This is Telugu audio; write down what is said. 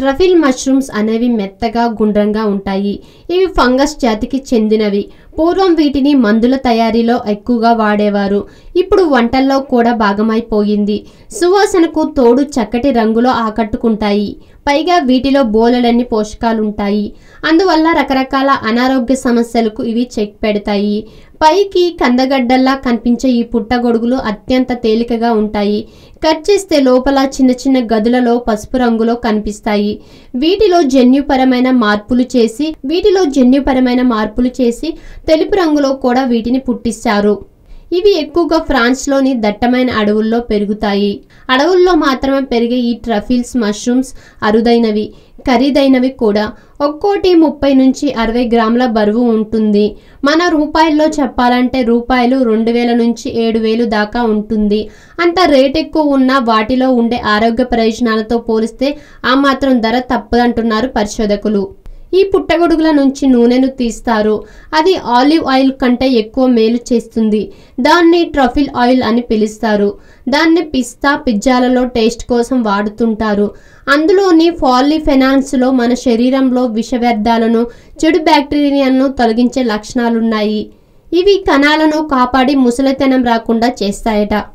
ట్రఫిల్ మష్రూమ్స్ అనేవి మెత్తగా గుండ్రంగా ఉంటాయి ఇవి ఫంగస్ జాతికి చెందినవి పూర్వం వీటిని మందుల తయారీలో ఎక్కువగా వాడేవారు ఇప్పుడు వంటల్లో కూడా భాగమైపోయింది సువాసనకు తోడు చక్కటి రంగులో ఆకట్టుకుంటాయి పైగా వీటిలో బోలెడన్ని పోషకాలుంటాయి అందువల్ల రకరకాల అనారోగ్య సమస్యలకు ఇవి చెక్ పెడతాయి పైకి కందగడ్డల్లా కనిపించే ఈ పుట్టగొడుగులు అత్యంత తేలికగా ఉంటాయి కట్ చేస్తే లోపల చిన్న చిన్న గదులలో పసుపు రంగులో కనిపిస్తాయి వీటిలో జన్యుపరమైన మార్పులు చేసి వీటిలో జన్యుపరమైన మార్పులు చేసి తెలుపు రంగులో కూడా వీటిని పుట్టిస్తారు ఇవి ఎక్కువగా ఫ్రాన్స్లోని దట్టమైన అడవుల్లో పెరుగుతాయి అడవుల్లో మాత్రమే పెరిగే ఈ ట్రఫిల్స్ మష్రూమ్స్ అరుదైనవి ఖరీదైనవి కూడా ఒక్కోటి ముప్పై నుంచి అరవై గ్రాముల బరువు ఉంటుంది మన రూపాయల్లో చెప్పాలంటే రూపాయలు రెండు వేల నుంచి ఏడు వేలు దాకా ఉంటుంది అంత రేట్ ఎక్కువ ఉన్న వాటిలో ఉండే ఆరోగ్య ప్రయోజనాలతో పోలిస్తే ఆ మాత్రం ధర తప్పదంటున్నారు పరిశోధకులు ఈ పుట్టగొడుగుల నుంచి నూనెను తీస్తారు అది ఆలివ్ ఆయిల్ కంటే ఎక్కువ మేలు చేస్తుంది దాన్ని ట్రఫిల్ ఆయిల్ అని పిలుస్తారు దాన్ని పిస్తా పిజ్జాలలో టేస్ట్ కోసం వాడుతుంటారు అందులోని ఫాలిఫెనాన్స్లో మన శరీరంలో విష వ్యర్థాలను చెడు బ్యాక్టీరియాలను తొలగించే లక్షణాలున్నాయి ఇవి కణాలను కాపాడి ముసలితనం రాకుండా చేస్తాయట